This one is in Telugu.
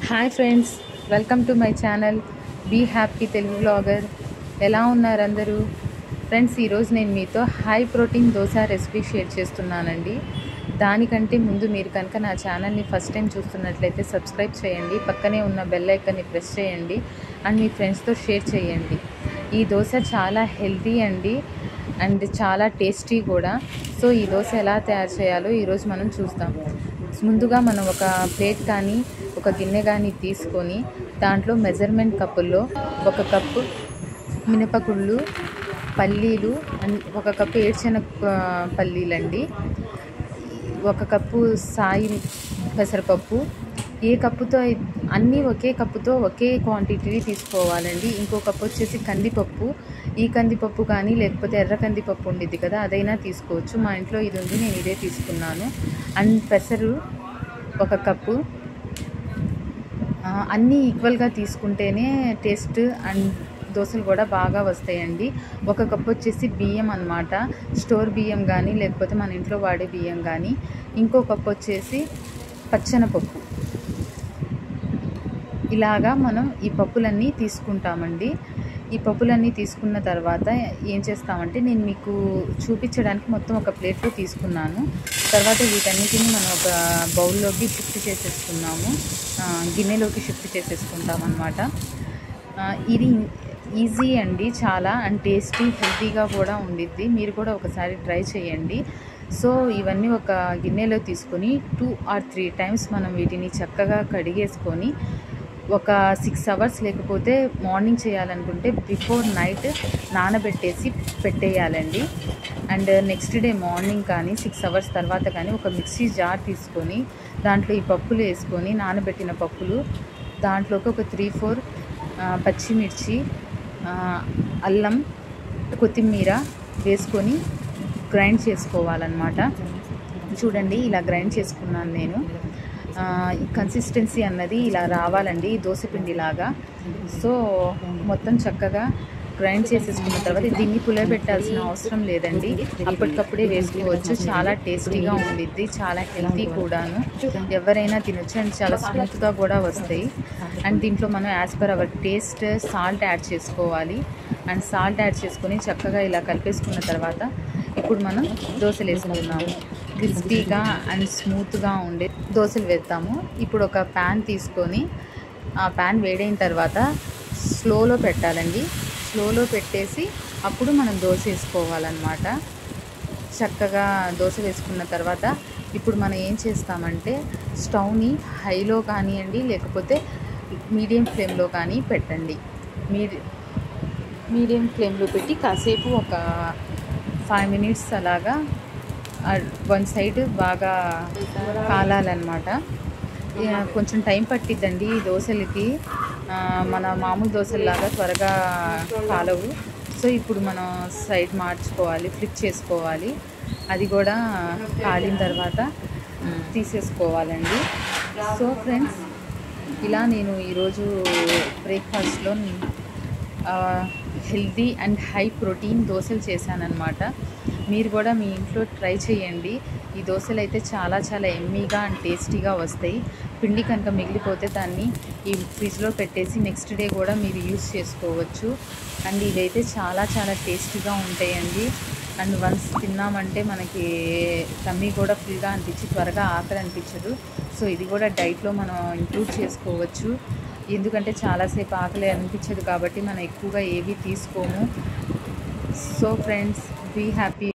hi friends welcome to my channel be happy Telugu blogger ఎలా ఉన్నారు అందరూ ఫ్రెండ్స్ ఈరోజు నేను మీతో high protein dosa recipe share చేస్తున్నానండి దానికంటే ముందు మీరు కనుక నా ఛానల్ని ఫస్ట్ టైం చూస్తున్నట్లయితే సబ్స్క్రైబ్ చేయండి పక్కనే ఉన్న బెల్ ఐకాన్ని ప్రెస్ చేయండి అండ్ మీ ఫ్రెండ్స్తో షేర్ చేయండి ఈ దోశ చాలా హెల్తీ అండి అండ్ చాలా టేస్టీ కూడా సో ఈ దోశ ఎలా తయారు చేయాలో ఈరోజు మనం చూస్తాం ముందుగా మనం ఒక ప్లేట్ కానీ ఒక గిన్నె కానీ తీసుకొని దాంట్లో మెజర్మెంట్ కప్పుల్లో ఒక కప్పు మినపగుళ్ళు పల్లీలు అండ్ ఒక కప్పు ఏడ్చిన పల్లీలండి ఒక కప్పు సాయి పెసరపప్పు ఏ కప్పుతో అయి- అన్నీ ఒకే కప్పుతో ఒకే క్వాంటిటీ తీసుకోవాలండి ఇంకో కప్పు వచ్చేసి కందిపప్పు ఈ కందిపప్పు కానీ లేకపోతే ఎర్ర కందిపప్పు ఉండిద్ది కదా అదైనా తీసుకోవచ్చు మా ఇంట్లో ఇది ఉంది నేను ఇదే తీసుకున్నాను అండ్ పెసరు ఒక కప్పు ఆ, అన్నీ ఈక్వల్గా తీసుకుంటేనే టేస్ట్ అండ్ దోశలు కూడా బాగా వస్తాయండి ఒక కప్ వచ్చేసి బియ్యం అన్నమాట స్టోర్ బియ్యం కానీ లేకపోతే మన ఇంట్లో వాడే బియ్యం కానీ ఇంకో కప్ వచ్చేసి పచ్చనపప్పు ఇలాగా మనం ఈ పప్పులన్నీ తీసుకుంటామండి ఈ పప్పులన్నీ తీసుకున్న తర్వాత ఏం చేస్తామంటే నేను మీకు చూపించడానికి మొత్తం ఒక ప్లేట్లో తీసుకున్నాను తర్వాత వీటన్నిటిని మనం ఒక బౌల్లోకి షిఫ్ట్ చేసేసుకున్నాము ఆ, గిన్నెలోకి షిఫ్ట్ చేసేసుకుంటాం అనమాట ఇది ఈజీ అండి చాలా అండ్ టేస్టీ హెల్తీగా కూడా ఉండిద్ది మీరు కూడా ఒకసారి ట్రై చేయండి సో ఇవన్నీ ఒక గిన్నెలో తీసుకొని టూ ఆర్ త్రీ టైమ్స్ మనం వీటిని చక్కగా కడిగేసుకొని ఒక సిక్స్ అవర్స్ లేకపోతే మార్నింగ్ చేయాలనుకుంటే బిఫోర్ నైట్ నానబెట్టేసి పెట్టేయాలండి అండ్ నెక్స్ట్ డే మార్నింగ్ కానీ సిక్స్ అవర్స్ తర్వాత కానీ ఒక మిక్సీ జార్ తీసుకొని దాంట్లో ఈ పప్పులు వేసుకొని నానబెట్టిన పప్పులు దాంట్లోకి ఒక త్రీ ఫోర్ పచ్చిమిర్చి ఆ, అల్లం కొత్తిమీర వేసుకొని గ్రైండ్ చేసుకోవాలన్నమాట చూడండి ఇలా గ్రైండ్ చేసుకున్నాను నేను ఆ, ఈ కన్సిస్టెన్సీ అన్నది ఇలా రావాలండి దోశపిండి లాగా సో మొత్తం చక్కగా గ్రైండ్ చేసేసుకున్న తర్వాత దీన్ని పులబెట్టాల్సిన అవసరం లేదండి అప్పటికప్పుడే వేసుకోవచ్చు చాలా టేస్టీగా ఉండిద్ది చాలా హెల్తీ కూడాను ఎవరైనా తినొచ్చు అండ్ చాలా స్మూత్గా కూడా వస్తాయి అండ్ దీంట్లో మనం as per our taste salt add చేసుకోవాలి అండ్ సాల్ట్ యాడ్ చేసుకొని చక్కగా ఇలా కలిపేసుకున్న తర్వాత ఇప్పుడు మనం దోశలు వేసుకుందాము క్రిస్పీగా అండ్ స్మూత్గా ఉండే దోశలు వేస్తాము ఇప్పుడు ఒక ప్యాన్ తీసుకొని ఆ ప్యాన్ వేడైన తర్వాత స్లోలో పెట్టాలండి స్లోలో పెట్టేసి అప్పుడు మనం దోశ వేసుకోవాలన్నమాట చక్కగా దోశ వేసుకున్న తర్వాత ఇప్పుడు మనం ఏం చేస్తామంటే స్టవ్ని హైలో కానివ్వండి లేకపోతే మీడియం ఫ్లేమ్లో కానీ పెట్టండి మీడి మీడియం ఫ్లేమ్లో పెట్టి కాసేపు ఒక ఫైవ్ మినిట్స్ అలాగా వన్ సైడ్ బాగా కాలాలన్నమాట ఇక కొంచెం టైం పట్టిద్దండి ఈ దోశలకి ఆ, మన మామూలు దోశల్లాగా త్వరగా కాలవు సో ఇప్పుడు మనం సైడ్ మార్చుకోవాలి ఫ్లిప్ చేసుకోవాలి అది కూడా కాలిన తర్వాత తీసేసుకోవాలండి సో ఫ్రెండ్స్ ఇలా నేను ఈరోజు బ్రేక్ఫాస్ట్లో హెల్తీ అండ్ హై ప్రోటీన్ దోశలు చేశానన్నమాట మీరు కూడా మీ ఇంట్లో ట్రై చేయండి ఈ దోశలు అయితే చాలా చాలా ఎమ్మీగా అండ్ టేస్టీగా వస్తాయి పిండి కనుక మిగిలిపోతే దాన్ని ఈ ఫ్రిడ్జ్లో పెట్టేసి నెక్స్ట్ డే కూడా మీరు యూస్ చేసుకోవచ్చు అండ్ ఇవైతే చాలా చాలా టేస్టీగా ఉంటాయండి అండ్ వన్స్ తిన్నామంటే మనకి తమ్మి కూడా ఫుల్గా అనిపించి త్వరగా ఆకలి అనిపించదు సో ఇది కూడా డైట్లో మనం ఇంక్లూడ్ చేసుకోవచ్చు ఎందుకంటే చాలాసేపు ఆకలి అనిపించదు కాబట్టి మనం ఎక్కువగా ఏవి తీసుకోము సో ఫ్రెండ్స్ బీ హ్యాపీ